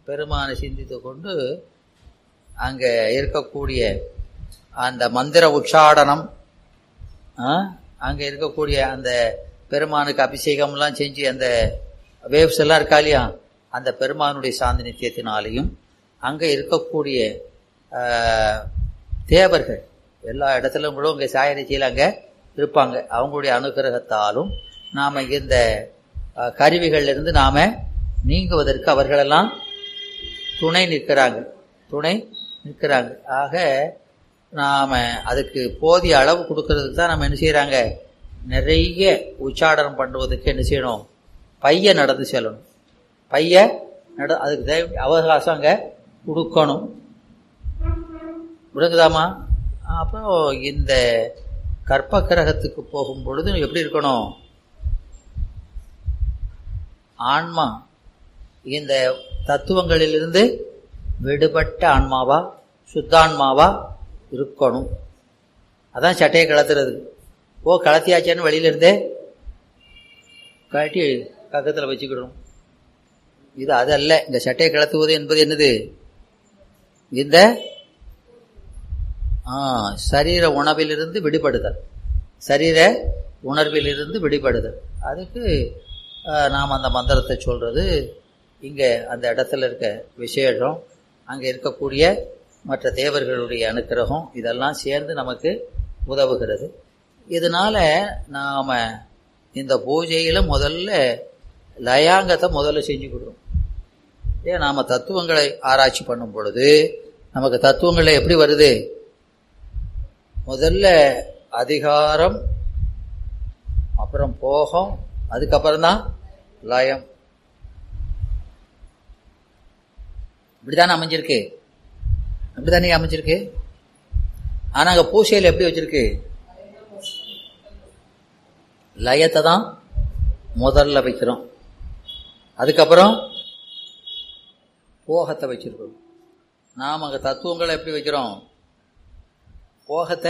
பெருமானை சிந்தித்து கொண்டு அங்கே இருக்கக்கூடிய அந்த மந்திர உச்சாடனம் அங்கே இருக்கக்கூடிய அந்த பெருமானுக்கு அபிஷேகம்லாம் செஞ்சு அந்த வேவ்ஸ் எல்லாம் இருக்கா இல்லையா அந்த பெருமானுடைய சாந்தி நித்தியத்தினாலையும் அங்கே இருக்கக்கூடிய தேவர்கள் எல்லா இடத்துலும் கூட இங்கே சாயரிச்சியில் அங்கே இருப்பாங்க அவங்களுடைய அனுகிரகத்தாலும் நாம் இந்த கருவிகள்லேருந்து நாம் நீங்குவதற்கு அவர்களெல்லாம் துணை நிற்கிறாங்க துணை நிற்கிறாங்க ஆக நாம் அதுக்கு போதிய அளவு கொடுக்கறதுக்கு தான் நம்ம என்ன செய்கிறாங்க நிறைய உச்சாடனம் பண்ணுவதற்கு என்ன செய்யணும் பைய நடந்து செல்லணும் பைய நட அதுக்கு தேவை அவகாசம் அங்கே கொடுக்கணும் விடுங்குதாமா அப்புறம் இந்த கற்ப கிரகத்துக்கு போகும் பொழுது எப்படி இருக்கணும் ஆன்மா இந்த தத்துவங்களிலிருந்து விடுபட்ட ஆன்மாவா சுத்தான்மாவா இருக்கணும் அதான் சட்டையை கலத்துறது ஓ கலத்தியாச்சான்னு வெளியில இருந்தே கட்டி பக்கத்தில் வச்சுக்கிடணும் இது அதல்ல இந்த சட்டையை கலத்துவது என்பது என்னது இந்த சரீர உணவிலிருந்து விடுபடுதல் சரீர உணர்விலிருந்து விடுபடுதல் அதுக்கு நாம் அந்த மந்திரத்தை சொல்றது இங்கே அந்த இடத்துல இருக்க விசேஷம் அங்கே இருக்கக்கூடிய மற்ற தேவர்களுடைய அனுக்கிரகம் இதெல்லாம் சேர்ந்து நமக்கு உதவுகிறது இதனால நாம் இந்த பூஜையில் முதல்ல லயாங்கத்தை முதல்ல செஞ்சு கொடுறோம் ஏன் நாம் தத்துவங்களை ஆராய்ச்சி பண்ணும் பொழுது நமக்கு தத்துவங்கள் எப்படி வருது முதல்ல அதிகாரம் அப்புறம் போகம் அதுக்கப்புறம் தான் லயம் இப்படிதானே அமைஞ்சிருக்கு அப்படித்தானே அமைஞ்சிருக்கு ஆனா அங்க பூசையில் எப்படி வச்சிருக்கு லயத்தை தான் முதல்ல வைக்கிறோம் அதுக்கப்புறம் போகத்தை வச்சிருக்கோம் நாம் அங்கே தத்துவங்களை எப்படி வைக்கிறோம் போகத்தை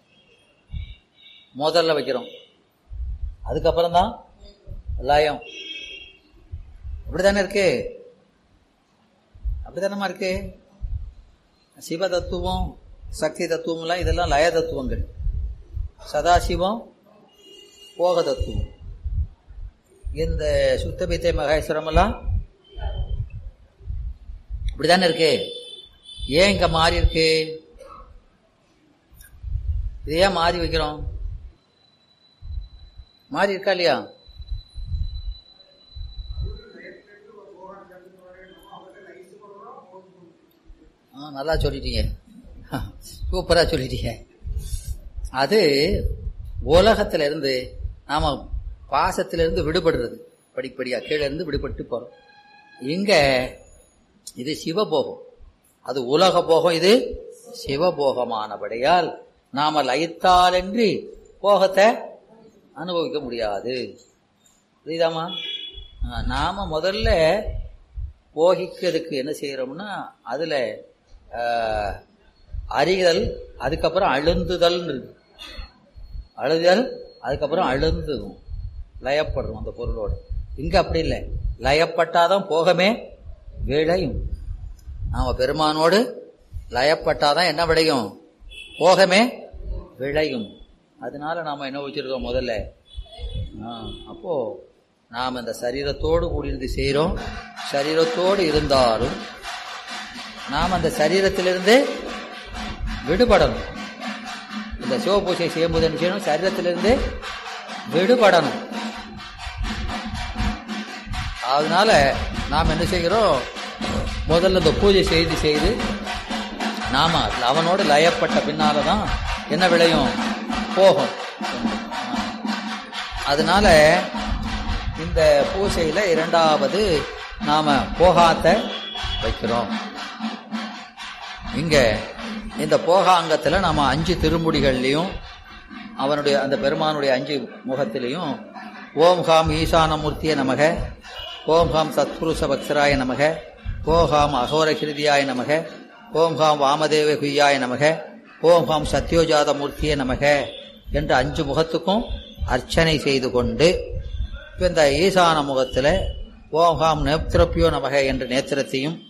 முதல்ல வைக்கிறோம் அதுக்கப்புறம் தான் லயம் அப்படித்தானே இருக்கு அப்படித்தானமா இருக்கு சிவ தத்துவம் சக்தி தத்துவம்லாம் இதெல்லாம் லய தத்துவங்கள் சதாசிவம் போக தத்துவம் இந்த சுத்தபித்தை மகேஸ்வரம் எல்லாம் இப்படிதானே இருக்கு ஏன் இங்க மாறி இருக்கு இது ஏன் மாறி வைக்கிறோம் மாறி இருக்கா இல்லையா ஆ நல்லா சொல்லிட்டீங்க சூப்பரா சொல்லிட்டீங்க அது உலகத்துல இருந்து நாம பாசத்திலிருந்து விடுபடுறது படிப்படியா கீழே இருந்து விடுபட்டு போறோம் இங்க இது சிவபோகம் அது உலக போகம் இது சிவபோகமானபடியால் நாம லயித்தாலன்றி போகத்தை அனுபவிக்க முடியாது புரியுதாமா நாம முதல்ல போகிக்கிறதுக்கு என்ன செய்யறோம்னா அதுல அறிதல் அதுக்கப்புறம் அழுந்துதல் இருக்கு அழுதல் அதுக்கப்புறம் அழுந்துடும் லயப்படுறோம் அந்த பொருளோட இங்க அப்படி இல்லை லயப்பட்டாதான் போகமே விளையும் நாம பெருமானோடு லயப்பட்டாதான் என்ன விளையும் போகமே விளையும் அதனால நாம என்ன வச்சிருக்கோம் முதல்ல அப்போ நாம் இந்த சரீரத்தோடு கூடியிருந்து செய்கிறோம் சரீரத்தோடு இருந்தாலும் நாம் அந்த சரீரத்திலிருந்து விடுபடணும் இந்த சிவபூஜை செய்யும்போது என்ன செய்யணும் சரீரத்திலிருந்து விடுபடணும் அதனால நாம் என்ன செய்கிறோம் முதல்ல இந்த பூஜை செய்து செய்து நாம அவனோடு லயப்பட்ட பின்னால தான் என்ன விளையும் போகும் அதனால இந்த பூஜையில இரண்டாவது நாம போகாத்த வைக்கிறோம் இங்க இந்த போகாங்கத்துல நாம அஞ்சு திருமுடிகள்லையும் அவனுடைய அந்த பெருமானுடைய அஞ்சு முகத்திலையும் ஓம் ஹாம் ஈசானமூர்த்திய நமக ஓம் ஹாம் சத்புருஷ பக்சராய நமக ஓம் ஹாம் அகோரகிருதியாய நமக ஓம் ஹாம் வாமதேவ குய்யாய நமக ஓம் ஹாம் சத்யோஜாத மூர்த்திய நமக என்ற அஞ்சு முகத்துக்கும் அர்ச்சனை செய்து கொண்டு இப்போ இந்த ஈசான முகத்தில் ஓம் ஹாம் நேத்திரப்பியோ நமக என்ற நேத்திரத்தையும்